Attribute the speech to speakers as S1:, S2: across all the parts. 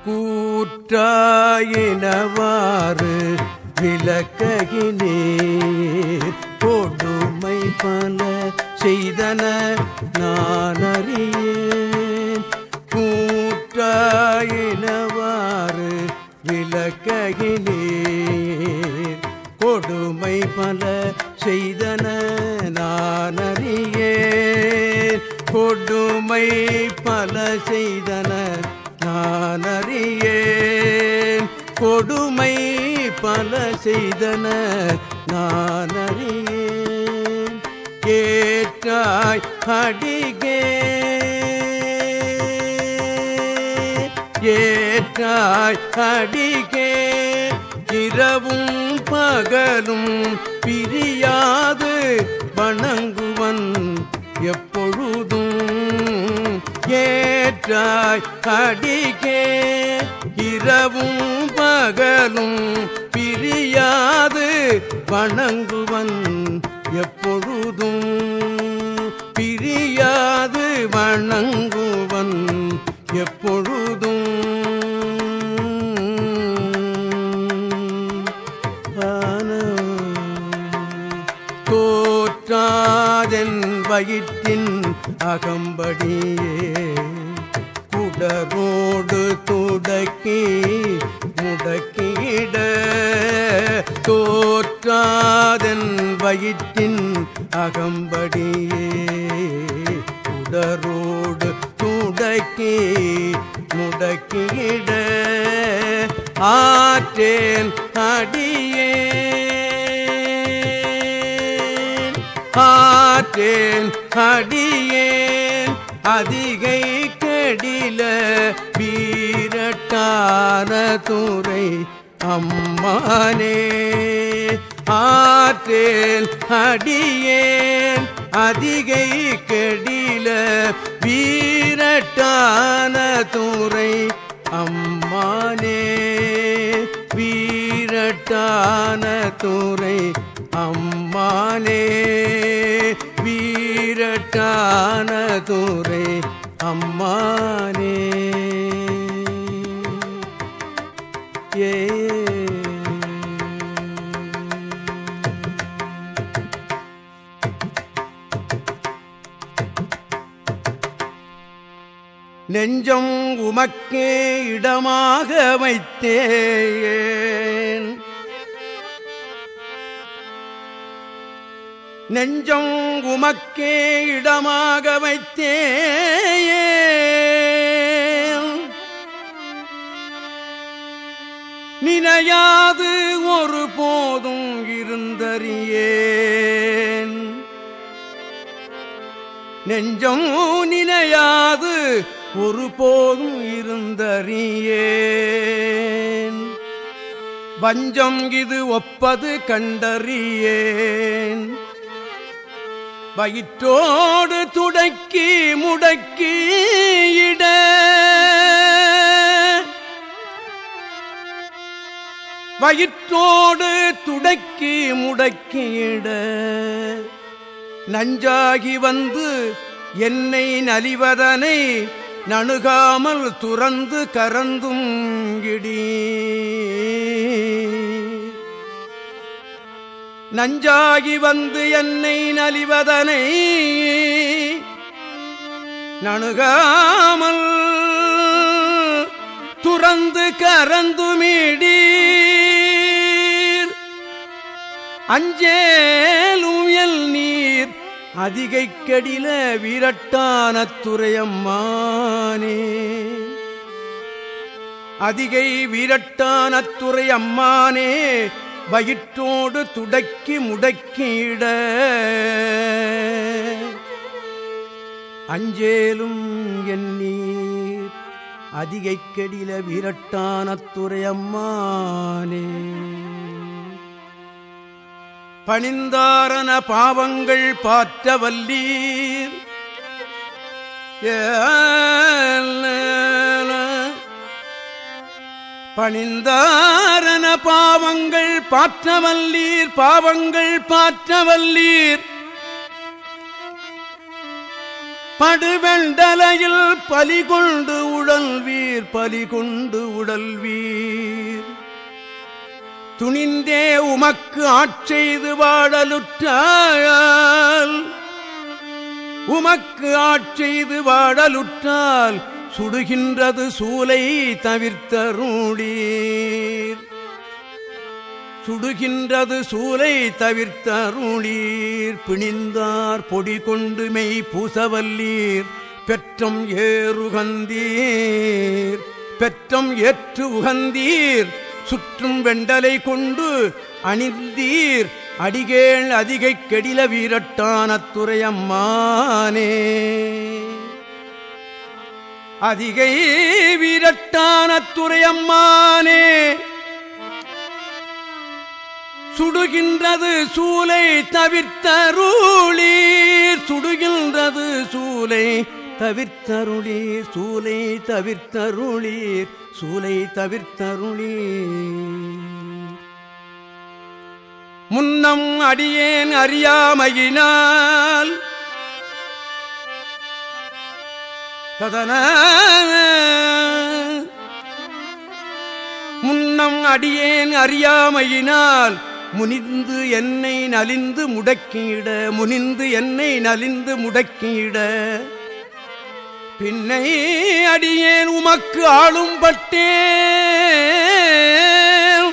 S1: கூற்றாயினவாறு விளக்ககினீர் கொடுமை பல செய்தன நான் அறியேன் கூற்றாயினவாறு விளக்ககினீர் கொடுமை பல செய்தன நான் அறியேன் கொடுமை பல செய்தன நான் அறியேன் கொடுமை பல செய்தன நான் அறியேன் ஏற்றாய் அடிகே ஏற்றாய் அடிகே இரவும் பகலும் பிரியாது வணங்குவன் எப்பொழுதும் ஏற்றாய் அடிகே இரவும் பகலும் பிரியாது வணங்குவன் எப்பொழுதும் பிரியாது வணங்குவன் எப்பொழுதும் தோற்றாதென் வயிற்றின் அகம்படியே குடரோடு துடக்கி முடக்கிட தோற்றாதென் வயிற்றின் அகம்படியே குடரோடு துடக்கி முடக்கிட ஆற்றேன் அடியே ஆற்றேன் அடியேன் அதிகை கெடில வீரட்டான துறை அம்மானே ஆற்றேன் அடியேன் அதிகை கெடில வீரட்டான துறை அம்மானே வீரட்டான துறை அம்மானே வீரட்டான துறை அம்மானே ஏ நெஞ்சம் உமக்கே இடமாக வைத்தேன் நெஞ்சம் உமக்கே இடமாக வைத்தேன் நினையாது ஒரு போதும் இருந்தறியேன் நெஞ்சம் நினையாது ஒரு போதும் இருந்தறியேன் வஞ்சம் இது ஒப்பது கண்டறியேன் வயிற்றோடு துடக்கி முடக்கி இட வயிற்றோடு துடக்கி முடக்கியிட நஞ்சாகி வந்து என்னை நலிவதனை நணுகாமல் துறந்து கரந்தும் இடி நஞ்சாகி வந்து என்னை நலிவதனை நணுகாமல் துறந்து கரந்துமிடீர் அஞ்சேலுயல் நீர் அதிகை கடில வீரட்டான துறையம்மானே அதிகை வீரட்டான துறை அம்மானே வயிற்றோடு துடக்கி முடக்கிட அஞ்சேலும் எண்ணீர் அதிகை கெடில வீரட்டான துறையம்மானே பணிந்தாரன பாவங்கள் பாற்ற வல்லீர் பணிந்தாரன பாவங்கள் பாற்றவல்லீர் பாவங்கள் பாற்றவல்லீர் படுவெண்டலையில் பலி கொண்டு உடல்வீர் பலி கொண்டு உடல்வீர் துணிந்தே உமக்கு ஆட்செய்து வாழலுற்றால் உமக்கு ஆட்செய்து வாழலுற்றால் சுடுகின்றது சூலை தவிர்த்தருளீர் சுடுகின்றது சூலை தவிர்த்தருளீர் பிணிந்தார் பொடி கொண்டு மெய் பூசவல்லீர் பெற்றம் ஏறுகந்தீர் பெற்றம் ஏற்று உகந்தீர் சுற்றும் வெண்டலை கொண்டு அணிந்தீர் அடிகேள் அதிகை கெடில வீரட்டான துறையம்மானே அதிகை வீரட்டான துறையம்மானே சுடுகின்றது சூலை தவிர்த்தருளீர் சுடுகின்றது சூலை தவிர்த்தருளீர் சூலை தவிர்த்தருளீர் சூலை தவிர்த்தருளீர் முன்னம் அடியேன் அறியாமையினால் ததன முன்னம் அடியேன் அறியாமையினால் முனிந்து என்னை நலிந்து முடக்கியிட முனிந்து என்னை நலிந்து முடக்கியிட பின்னை அடியேன் உமக்கு ஆளும் பட்டேன்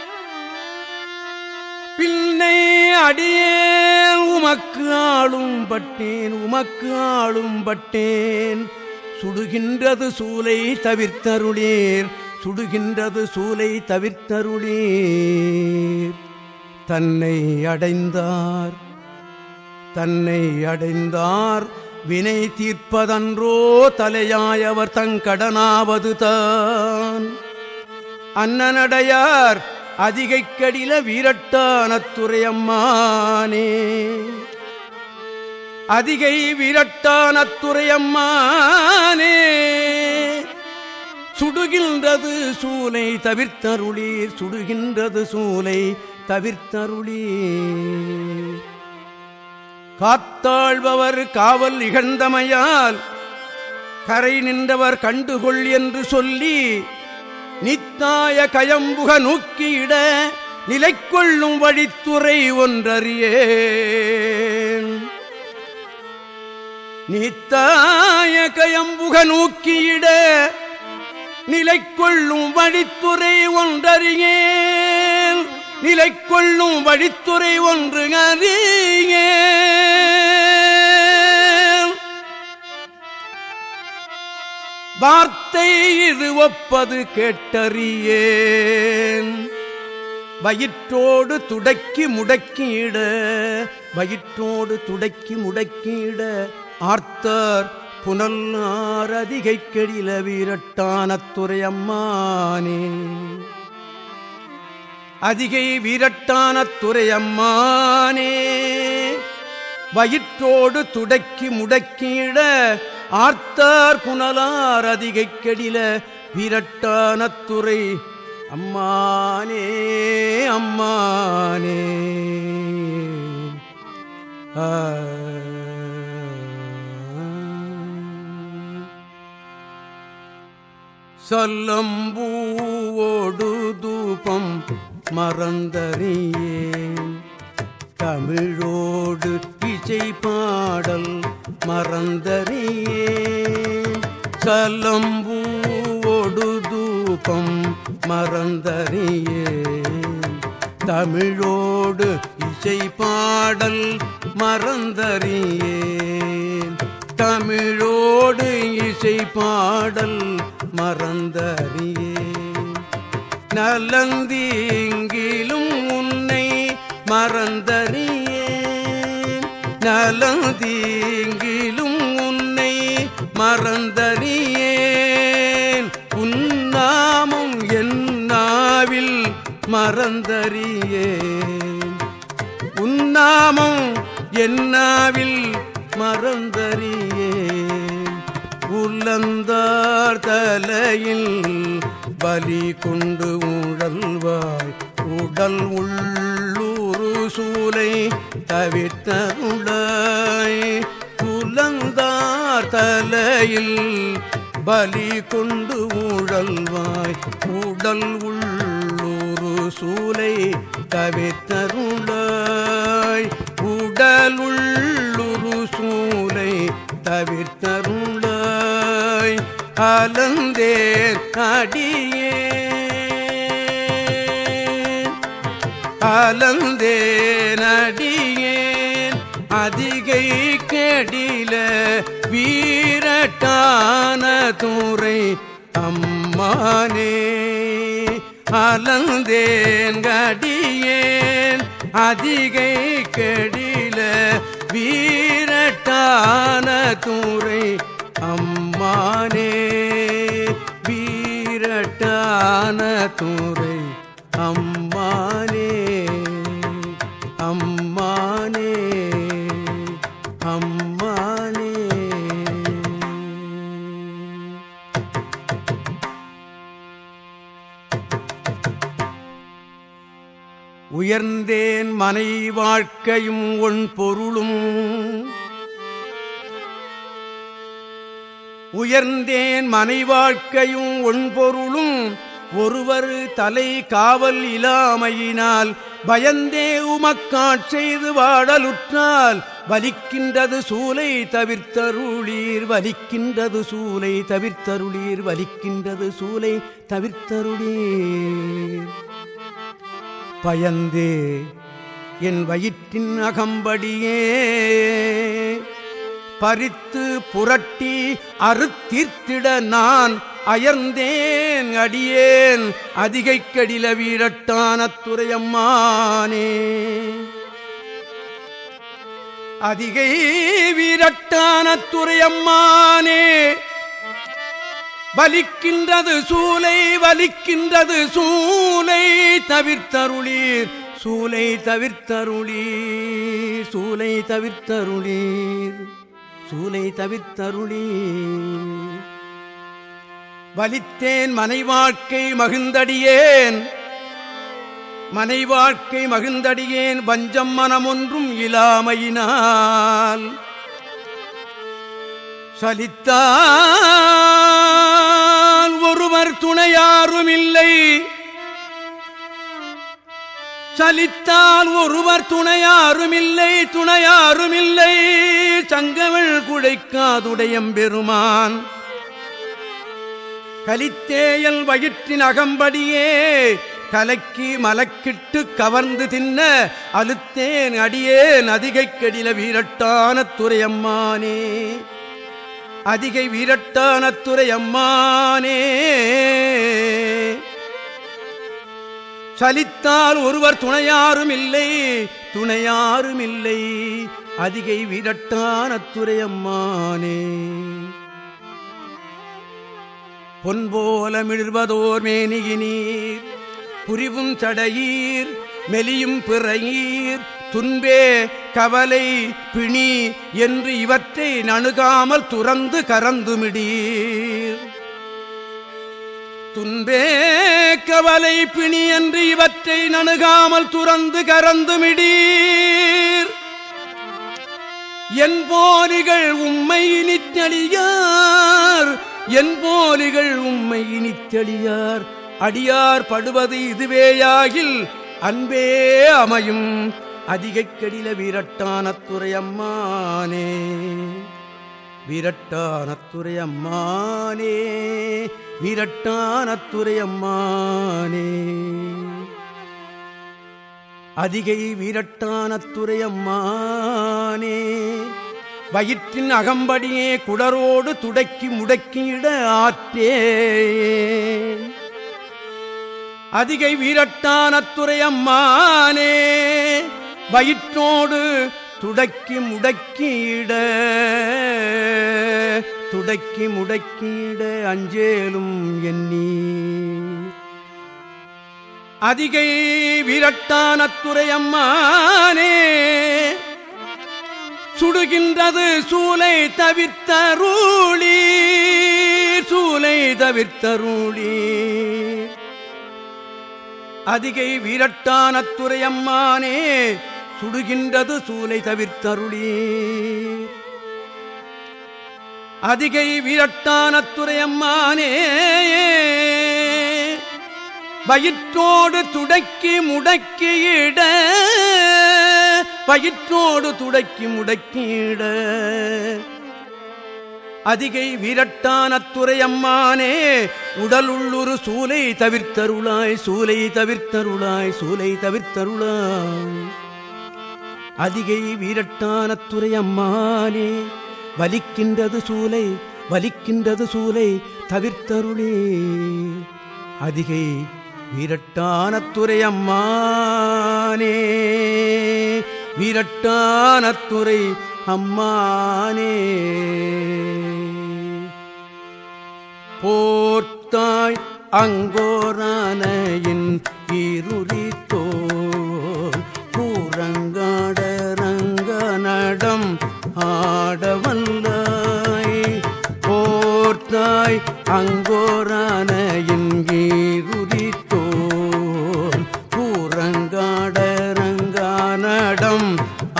S1: பின்னை அடியேன் உமக்கு ஆளும் பட்டேன் உமக்கு ஆளும் பட்டேன் சுடுகின்றது சூலை தவிர்த்தருளீர் சுடுகின்றது சூலை தவிர்த்தருளீர் தன்னை அடைந்தார் தன்னை அடைந்தார் வினை தீர்ப்பதன்றோ தலையாயவர் தங்கடனாவது தான் அன்னனடையார் அதிகை கடில வீரட்டான துறையம்மானே அதிகை வீரட்டான துறையம்மானே சுடுகின்றது சூலை தவிர்த்தருளீர் சுடுகின்றது சூலை தவிர்த்தருளீர் காத்தாழ்பவர் காவல் இகழ்ந்தமையால் கரை நின்றவர் கண்டுகொள் என்று சொல்லி நித்தாய கயம்புக நோக்கியிட நிலை கொள்ளும் வழித்துறை ஒன்றறியேன் நித்தாய கயம்புக நோக்கியிட நிலை கொள்ளும் வழித்துறை ஒன்றறியேன் நிலை கொள்ளும் வழித்துறை ஒன்று அறிய வார்த்தை இது ஒப்பது கேட்டறியேன் வயிற்றோடு துடக்கி முடக்கியிட வயிற்றோடு துடக்கி முடக்கியிட ஆர்த்தார் புனல் அதிகை கெடில வீரட்டான துறையம்மானே அதிகை வீரட்டான துறையம்மானே வயிற்றோடு துடக்கி முடக்கிட ஆர்த்தார் புனலார் அதிகை கெடில வீரட்டான துறை அம்மானே அம்மானே ஆ சொல்லம்பூவோடு தூபம் மறந்தறியேன் தமிழோடு இசை பாடல் மறந்தறியேன் சல்லம்பூவோடு தூபம் மறந்தறியேன் தமிழோடு இசை பாடல் மறந்தறியேன் தமிழோடு இசை பாடல் மறந்தறியே நலந்தீங்கிலும் உன்னை மறந்தறியேன் நலந்தீங்கிலும் உன்னை மறந்தறியேன் உன்னாமும் என்னாவில் மறந்தறியேன் உன்னாமும் என்னாவில் மறந்தறியேன் உள்ளந்தார் தலையில் பலி கொண்டு உழல்வாய் உடல் உள்ளூரு சூலை தவிர்த்தருளாய் உலந்தார் தலையில் பலி கொண்டு ஊழல்வாய் உடல் உள்ளூரு சூலை தவிர்த்தருளாய் உடல் உள்ளுரு சூலை தவிர்த்தருளாய் அலந்தேர் அடியே அலந்தேனடியேன் அதிகை கெடில வீரட்டான தூரை அம்மானே அலந்தேன் கடியேன் அதிகை கெடில வீரட்டான தூரை அம்மானே வீரட்டான தூரை அம்மானே அம்மானே அம்மானே உயர்ந்தேன் மனை வாழ்க்கையும் ஒன் பொருளும் உயர்ந்தேன் மனை வாழ்க்கையும் ஒன் பொருளும் ஒருவர் தலை காவல் இலாமையினால் பயந்தே உமக்காட் செய்து வாடலுற்றால் வலிக்கின்றது சூலை தவிர்த்தருளீர் வலிக்கின்றது சூலை தவிர்த்தருளீர் வலிக்கின்றது சூலை தவிர்த்தருளீர் பயந்தே என் வயிற்றின் அகம்படியே பறித்து புரட்டி அறுத்தீர்த்திட நான் அயர்ந்தேன் அடியேன் அதிகை கடில வீரட்டான துறையம்மானே அதிகை வீரட்டான துறையம்மானே வலிக்கின்றது சூலை வலிக்கின்றது சூலை தவிர்த்தருளீர் சூலை தவிர்த்தருளீர் சூலை தவிர்த்தருளீர் சூலை தவிர்த்தருளீர் வலித்தேன் மனை வாழ்க்கை மகிழ்ந்தடியேன் மனை வாழ்க்கை மகிழ்ந்தடியேன் வஞ்சம் மனமொன்றும் இலாமையினால் சலித்தால் ஒருவர் துணையாரும் இல்லை சலித்தால் ஒருவர் துணையாரும் இல்லை துணையாரும் இல்லை சங்கவள் குழைக்காதுடையம் பெருமான் கலித்தேயல் வயிற்றின் அகம்படியே கலக்கி மலக்கிட்டு கவர்ந்து தின்ன அழுத்தேன் அடியேன் அதிகைக் கடில வீரட்டான துறையம்மானே அதிகை வீரட்டான துறையம்மானே சலித்தால் ஒருவர் துணையாரும் இல்லை துணையாரும் இல்லை அதிகை வீரட்டான துறையம்மானே பொன்போல மிழ்வதோர் மேனியினீர் புரிவும் சடையீர் மெலியும் பிறையீர் துன்பே கவலை பிணி என்று இவற்றை நணுகாமல் துறந்து கறந்துமிடீர் துன்பே கவலை பிணி என்று இவற்றை நணுகாமல் துறந்து கறந்துமிடீர் என் போலிகள் உம்மை இனித்தடியார் என் போலிகள் உம்மை இனித்தடியார் அடியார் படுவது இதுவேயாகில் அன்பே அமையும் அதிகைக் கடில வீரட்டான துறையம்மானே வீரட்டான துறையம்மானே வீரட்டான துறையம்மானே அதிகை வீரட்டான துறையம்மானே வயிற்றின் அகம்படியே குடரோடு துடக்கி முடக்கியிட ஆற்றே அதிகை வீரட்டான துறையம்மானே வயிற்றோடு துடக்கி முடக்கியிட துடக்கி முடக்கியிட அஞ்சேலும் எண்ணி அதிகை வீரட்டான துறையம்மானே சுடுகின்றது சூலை தவிர்த்தருளி சூலை தவிர்த்தருளி அதிகை வீரட்டான துறையம்மானே சுடுகின்றது சூலை தவிர்த்தருளி அதிகை வீரட்டான துறையம்மானே வயிற்றோடு துடக்கி முடக்கியிட வயிற்றோடு துடக்கி முடக்கியிட அதிகை வீரட்டான துறையம்மானே உடல் உள்ளுரு சூலை தவிர்த்தருளாய் சூலை தவிர்த்தருளாய் சூலை தவிர்த்தருளாய் அதிகை வீரட்டான துறையம்மானே வலிக்கின்றது சூலை வலிக்கின்றது சூலை தவிர்த்தருளே அதிகை வீரட்டான துறையம்மானே வீரட்டான துறை அம்மானே போர்த்தாய் அங்கோரானையின் இருரித்தோர் பூரங்காட ரங்க நடம் ஆடவல்லாய் போர்த்தாய் அங்கோரானையின் இருரித்தோர் பூரங்காட ரங்கானடம்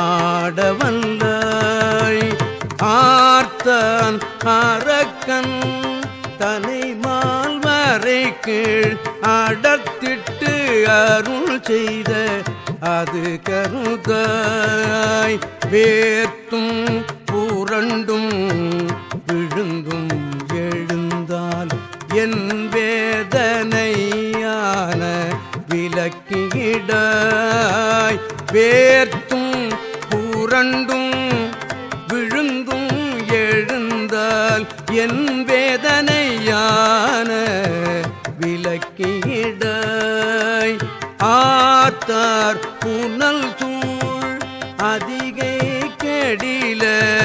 S1: ஆடவல்லாய் ஆர்த்தான் அரக்கன் தனை மால்வரை கீழ் அடத்திட்டு அருள் செய்த அது கருதாய் வேர்த்தும் புரண்டும் விழுந்தும் எழுந்தால் என் வேதனையான விலக்கிடாய் வேர்த்தும் புரண்டும் விழுந்தும் எழுந்தால் என் வேதனையான விலக்கிடாய் ஆத்தார் புனல் சூழ் அதிகை கெடில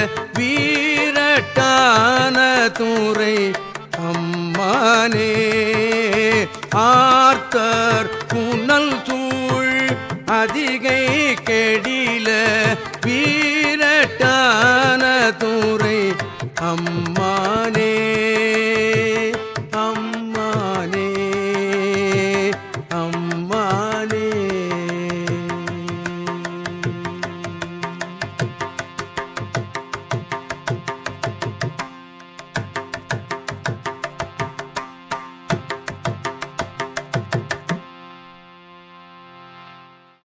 S1: வீரட்டான தூரை அம்மானே ஆர்த்தார் புனல் சூழ் அதிகை கெடி